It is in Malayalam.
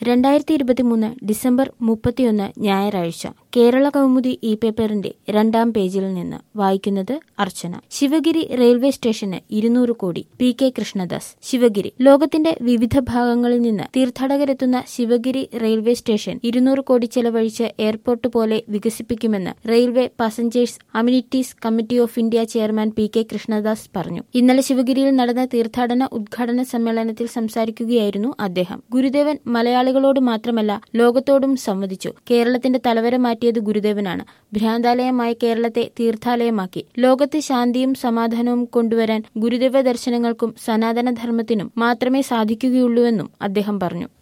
രണ്ടായിരത്തി ഇരുപത്തിമൂന്ന് ഡിസംബർ മുപ്പത്തിയൊന്ന് ഞായറാഴ്ച കേരള കൗമുദി ഇ പേപ്പറിന്റെ രണ്ടാം പേജിൽ നിന്ന് വായിക്കുന്നത് അർച്ചന ശിവഗിരി റെയിൽവേ സ്റ്റേഷന് ഇരുന്നൂറ് കോടി പി കെ കൃഷ്ണദാസ് ശിവഗിരി ലോകത്തിന്റെ വിവിധ ഭാഗങ്ങളിൽ നിന്ന് തീർത്ഥാടകരെത്തുന്ന ശിവഗിരി റെയിൽവേ സ്റ്റേഷൻ ഇരുന്നൂറ് കോടി ചെലവഴിച്ച് എയർപോർട്ട് പോലെ വികസിപ്പിക്കുമെന്ന് railway passengers amenities committee of India chairman P K Krishnadas പറഞ്ഞു ഇന്നലെ ശിവഗിരിയിൽ നടന്ന തീർത്ഥാടന ഉദ്ഘാടന സമ്മേളനത്തിൽ സംസാരിക്കുകയായിരുന്നു അദ്ദേഹം ഗുരുദേവൻ മലയാളികളോട് മാത്രമല്ല ലോകത്തോടും സംവദിച്ചു കേരളത്തിന്റെ തലവര മാറ്റിയത് ഗുരുദേവനാണ് ഭ്രാന്താലയമായ കേരളത്തെ തീർത്ഥാലയമാക്കി ലോകത്ത് ശാന്തിയും സമാധാനവും കൊണ്ടുവരാൻ ഗുരുദേവ ദർശനങ്ങൾക്കും സനാതനധർമ്മത്തിനും മാത്രമേ സാധിക്കുകയുള്ളൂവെന്നും അദ്ദേഹം പറഞ്ഞു